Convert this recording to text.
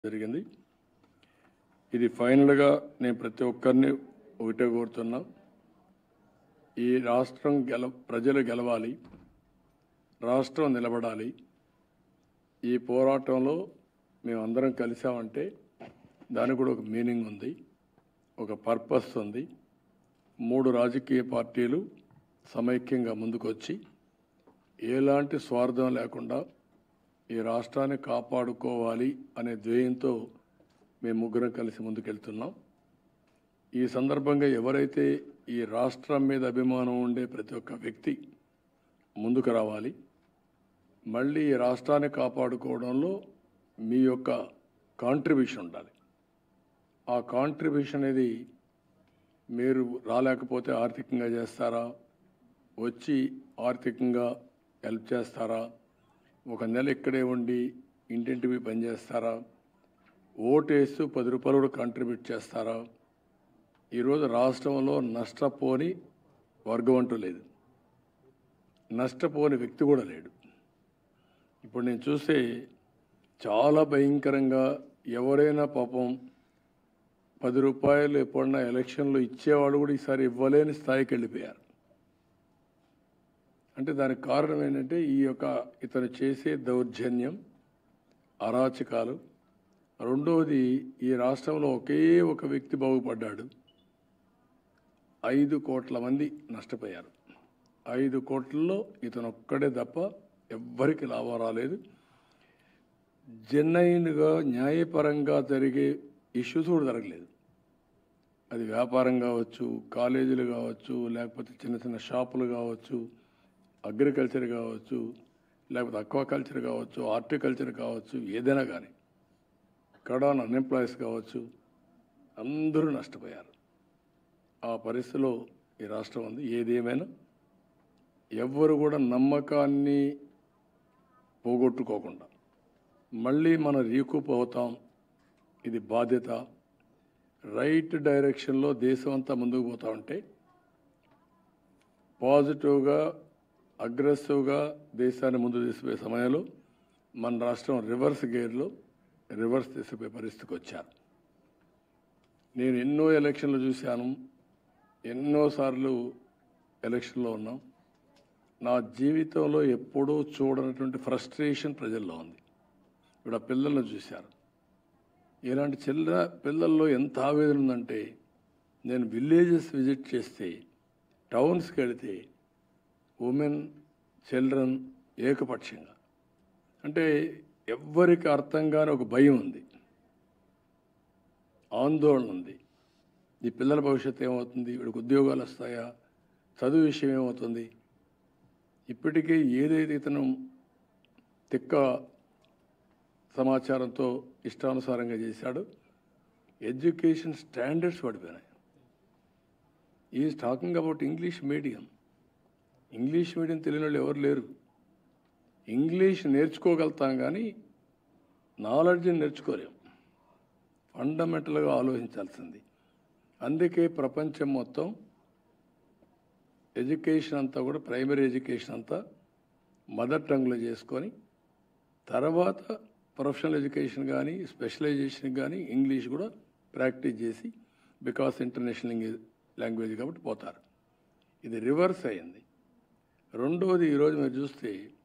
జరిగింది ఇది ఫైనల్గా నేను ప్రతి ఒక్కరిని ఒకటే కోరుతున్నా ఈ రాష్ట్రం గెల ప్రజలు గెలవాలి రాష్ట్రం నిలబడాలి ఈ పోరాటంలో మేమందరం కలిసామంటే దానికి కూడా ఒక మీనింగ్ ఉంది ఒక పర్పస్ ఉంది మూడు రాజకీయ పార్టీలు సమైక్యంగా ముందుకొచ్చి ఎలాంటి స్వార్థం లేకుండా ఈ రాష్ట్రాన్ని కాపాడుకోవాలి అనే ధ్యేయంతో మేము ముగ్గురం కలిసి ముందుకెళ్తున్నాం ఈ సందర్భంగా ఎవరైతే ఈ రాష్ట్రం మీద అభిమానం ఉండే ప్రతి ఒక్క వ్యక్తి ముందుకు రావాలి మళ్ళీ ఈ రాష్ట్రాన్ని కాపాడుకోవడంలో మీ యొక్క కాంట్రిబ్యూషన్ ఉండాలి ఆ కాంట్రిబ్యూషన్ అనేది మీరు రాలేకపోతే ఆర్థికంగా చేస్తారా వచ్చి ఆర్థికంగా హెల్ప్ చేస్తారా ఒక నెల ఇక్కడే ఉండి ఇంటింటివి పనిచేస్తారా ఓటేస్తూ పది రూపాయలు కూడా కాంట్రిబ్యూట్ చేస్తారా ఈరోజు రాష్ట్రంలో నష్టపోని వర్గం అంటూ లేదు నష్టపోని వ్యక్తి కూడా లేడు ఇప్పుడు నేను చూస్తే చాలా భయంకరంగా ఎవరైనా పాపం పది రూపాయలు ఎప్పుడన్నా ఎలక్షన్లో ఇచ్చేవాడు కూడా ఈసారి ఇవ్వలేని స్థాయికి వెళ్ళిపోయారు అంటే దానికి కారణం ఏంటంటే ఈ యొక్క ఇతను చేసే దౌర్జన్యం అరాచకాలు రెండవది ఈ రాష్ట్రంలో ఒకే ఒక వ్యక్తి బాగుపడ్డాడు ఐదు కోట్ల మంది నష్టపోయారు ఐదు కోట్లలో ఇతను ఒక్కడే తప్ప ఎవ్వరికి లాభం రాలేదు జెన్యున్గా న్యాయపరంగా జరిగే ఇష్యూస్ కూడా జరగలేదు అది వ్యాపారం కావచ్చు కాలేజీలు కావచ్చు లేకపోతే చిన్న చిన్న షాపులు కావచ్చు అగ్రికల్చర్ కావచ్చు లేకపోతే అక్వాకల్చర్ కావచ్చు హార్టికల్చర్ కావచ్చు ఏదైనా కానీ కడాన్ అన్ఎంప్లాయీస్ కావచ్చు అందరూ నష్టపోయారు ఆ పరిస్థితిలో ఈ రాష్ట్రం ఉంది ఏదేమైనా ఎవ్వరు కూడా నమ్మకాన్ని పోగొట్టుకోకుండా మళ్ళీ మనం రీకూప్ అవుతాం ఇది బాధ్యత రైట్ డైరెక్షన్లో దేశం అంతా ముందుకు పోతా ఉంటే పాజిటివ్గా అగ్రెసివ్గా దేశాన్ని ముందు తీసుకుపోయే సమయంలో మన రాష్ట్రం రివర్స్ గేర్లో రివర్స్ తీసుకుపోయే పరిస్థితికి వచ్చారు నేను ఎన్నో ఎలక్షన్లు చూశాను ఎన్నోసార్లు ఎలక్షన్లో ఉన్నాం నా జీవితంలో ఎప్పుడూ చూడనటువంటి ఫ్రస్ట్రేషన్ ప్రజల్లో ఉంది ఇప్పుడు ఆ పిల్లలను చూశారు ఇలాంటి చిల్ల పిల్లల్లో ఎంత ఆవేదన ఉందంటే నేను విలేజెస్ విజిట్ చేస్తే టౌన్స్కి వెళితే ఉమెన్ చిల్డ్రన్ ఏకపక్షంగా అంటే ఎవ్వరికి అర్థం కాని ఒక భయం ఉంది ఆందోళన ఉంది ఈ పిల్లల భవిష్యత్తు ఏమవుతుంది వీడికి ఉద్యోగాలు వస్తాయా చదువు విషయం ఏమవుతుంది ఇప్పటికే ఏదైతే ఇతను తిక్క సమాచారంతో ఇష్టానుసారంగా చేశాడో ఎడ్యుకేషన్ స్టాండర్డ్స్ పడిపోయినాయి is talking about English medium English medium తెలియని వాళ్ళు ఎవరు లేరు ఇంగ్లీష్ నేర్చుకోగలుగుతాం కానీ నాలెడ్జ్ని నేర్చుకోలేం ఫండమెంటల్గా ఆలోచించాల్సింది అందుకే ప్రపంచం మొత్తం ఎడ్యుకేషన్ అంతా కూడా ప్రైమరీ ఎడ్యుకేషన్ అంతా మదర్ టంగ్లో చేసుకొని తర్వాత ప్రొఫెషనల్ ఎడ్యుకేషన్ కానీ స్పెషలైజేషన్ కానీ ఇంగ్లీష్ కూడా ప్రాక్టీస్ చేసి బికాస్ ఇంటర్నేషనల్ లాంగ్వేజ్ కాబట్టి పోతారు ఇది రివర్స్ అయింది రెండవది ఈరోజు మీరు చూస్తే